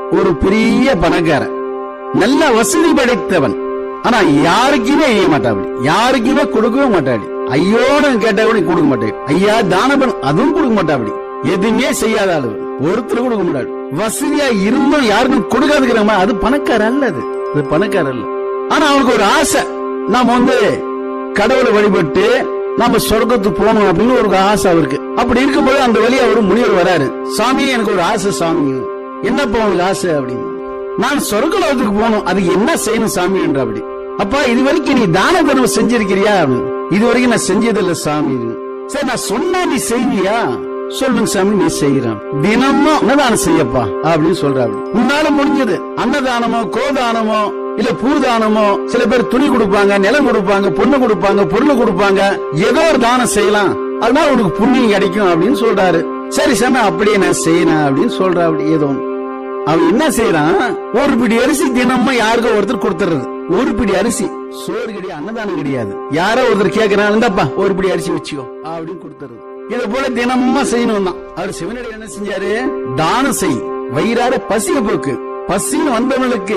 ஒரு பெரிய பணக்காரன் நல்ல வசதி படைத்தவன் ஆனா யாருக்குமே செய்ய மாட்டாப்படி யாருக்குமே கொடுக்கவே மாட்டாடி ஐயோட கேட்டா கூட கொடுக்க மாட்டாடி ஐயா தானபன் அதுவும் கொடுக்க மாட்டாப்படி எதுவுமே செய்யாத ஆளு ஒருத்தர் கொடுக்க மாட்டாரு வசதியா இருந்தும் யாருக்கும் கொடுக்காதுங்கிறமா அது பணக்கார அல்ல அது அது பணக்கார அல்ல ஆனா அவனுக்கு ஒரு ஆசை நாம வந்து கடவுளை வழிபட்டு நாம சொர்க்கத்துக்கு போகணும் அப்படின்னு ஒரு ஆசை அவருக்கு அப்படி இருக்கும்போது அந்த வழியா ஒரு முனிவர் வராரு சாமி எனக்கு ஒரு ஆசை சாமி என்னப்பா உங்களுக்கு ஆசை அப்படின்னு நான் சொர்க்கலோகத்துக்கு போகணும் அது என்ன செய்யணும் சாமி என்ற அப்படி அப்பா இது வரைக்கும் நீ தான தர்மம் செஞ்சிருக்கிறியா அப்படின்னு. இது வரைக்கும் நான் செஞ்சதில்ல சாமி சரி நான் சொன்னா நீ செய்வியா சொல்லுங்க சாமி நீ செய்யறான் தினமும் அன்னதானம் செய்யப்பா அப்படின்னு சொல்றாரு உன்னால முடிஞ்சது அன்னதானமோ கோதானமோ இல்ல பூதானமோ சில பேர் துணி கொடுப்பாங்க நிலம் கொடுப்பாங்க பொண்ணு கொடுப்பாங்க பொருள் கொடுப்பாங்க ஏதோ ஒரு தானம் செய்யலாம் அதனால உனக்கு புண்ணியம் கிடைக்கும் அப்படின்னு சொல்றாரு சரி சாமி அப்படியே நான் செய்யணும் அப்படின்னு சொல்றா அப்படி ஏதோ ஒண்ணு. அவன் என்ன செய்யறான் ஒரு பிடி அரிசி தினமும் யாருக்கோ ஒருத்தர் கொடுத்துறது ஒரு பிடி அரிசி சோறு கிடையாது அன்னதானம் கிடையாது யாரோ ஒருத்தர் கேக்குறான் இந்தப்பா ஒரு பிடி அரிசி வச்சுக்கோ அப்படின்னு கொடுத்துறது இத போல தினமும் செய்யணும் தான் அவர் சிவனடி என்ன செஞ்சாரு தானம் செய் வயிறார பசிய போக்கு பசின்னு வந்தவனுக்கு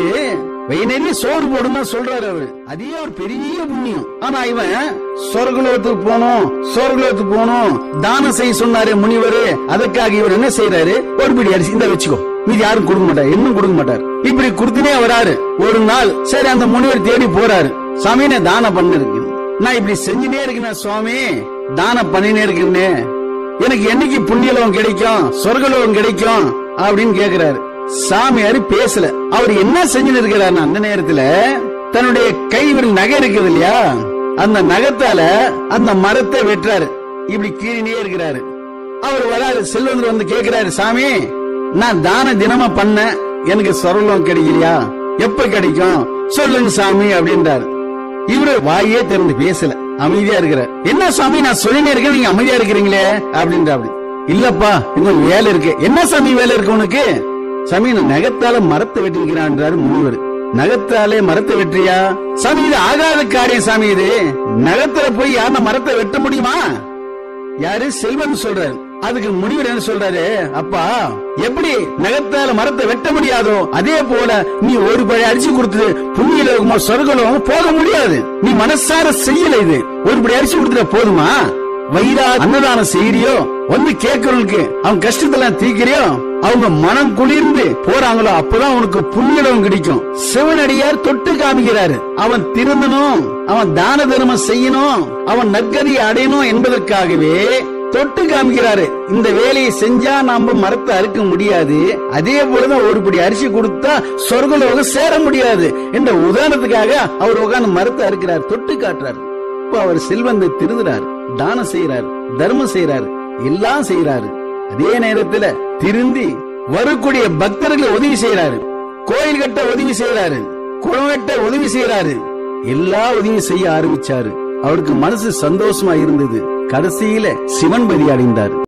வயிறு சோறு போடும் தான் சொல்றாரு அவரு அதே ஒரு பெரிய புண்ணியம் ஆனா இவன் சொர்க்கலோகத்துக்கு போகணும் சொர்க்கலோகத்துக்கு போகணும் தானம் செய்ய சொன்னாரு முனிவர் அதுக்காக இவர் என்ன செய்யறாரு ஒரு பிடி அரிசி இந்த வச்சுக்கோ மீதி யாரும் கொடுக்க மாட்டார் இன்னும் கொடுக்க மாட்டார் இப்படி கொடுத்துனே வராரு ஒரு நாள் சரி அந்த முனிவர் தேடி போறாரு சாமி நான் தானம் பண்ணிருக்கேன் நான் இப்படி செஞ்சுனே இருக்கேன் சுவாமி தானம் பண்ணினே இருக்கேன்னு எனக்கு என்னைக்கு புண்ணியலோகம் கிடைக்கும் சொர்க்கலோகம் கிடைக்கும் அப்படின்னு கேக்குறாரு சாமியாரு பேசல அவர் என்ன செஞ்சுன்னு இருக்கிறாரு அந்த நேரத்துல தன்னுடைய கைவிரல் நகை இருக்குது இல்லையா அந்த நகத்தால அந்த மரத்தை வெட்டுறாரு இப்படி கீழினே இருக்கிறாரு அவர் வராரு செல்வந்தர் வந்து கேக்குறாரு சாமி நான் தான தினமா பண்ண எனக்கு சொர்க்கம் கிடைக்கலையா எப்ப கிடைக்கும் சொல்லுங்க சாமி அப்படின்றாரு இவரு வாயே திறந்து பேசல அமைதியா இருக்கிறார் என்ன சாமி நான் சொல்லினே இருக்கேன் நீங்க அமைதியா இருக்கிறீங்களே அப்படின்ற அப்படி இல்லப்பா இன்னும் வேலை இருக்கு என்ன சாமி வேலை இருக்கு உனக்கு சாமி நான் நகத்தால மரத்தை வெட்டிருக்கிறான்றாரு முனிவர் நகத்தாலே மரத்தை வெற்றியா சாமி இது ஆகாத காரியம் சாமி இது நகத்துல போய் யாருன்னா மரத்தை வெட்ட முடியுமா யாரு செல்வன் சொல்றாரு அதுக்கு முனிவர் என்ன சொல்றாரு அப்பா எப்படி நகத்தால மரத்தை வெட்ட முடியாதோ அதே போல நீ ஒரு பழைய அரிசி கொடுத்து புண்ணிய லோகமோ சொர்க்கலோகமோ போக முடியாது நீ மனசார செய்யல இது ஒரு படி அரிசி கொடுத்துட்ட போதுமா வயிறா அன்னதானம் செய்யறியோ வந்து கேட்கறவனுக்கு அவன் கஷ்டத்தெல்லாம் தீக்கிறியோ அவங்க மனம் குளிர்ந்து போறாங்களோ அப்பதான் உனக்கு புண்ணியம் கிடைக்கும் சிவனடியார் தொட்டு காமிக்கிறாரு அவன் திருந்தணும் அவன் தான தர்மம் செய்யணும் அவன் நற்கதியை அடையணும் என்பதற்காகவே தொட்டு காமிக்கிறாரு இந்த வேலையை செஞ்சா நாம மரத்தை அறுக்க முடியாது அதே போலதான் ஒரு படி அரிசி கொடுத்தா சொர்க்கலோகம் சேர முடியாது என்ற உதாரணத்துக்காக அவர் உட்கார்ந்து மரத்தை அறுக்கிறார் தொட்டு காட்டுறாரு இப்ப அவர் செல்வந்தை திருதுறாரு தானம் செய்யறாரு தர்மம் செய்யறாரு எல்லாம் செய்யறாரு அதே நேரத்துல திருந்தி வரக்கூடிய பக்தர்களை உதவி செய்யறாரு கோயில் கட்ட உதவி செய்யறாரு குளம் கட்ட உதவி செய்யறாரு எல்லா உதவியும் செய்ய ஆரம்பிச்சாரு அவருக்கு மனசு சந்தோஷமா இருந்தது கடைசியில சிவன் பதி அடைந்தார்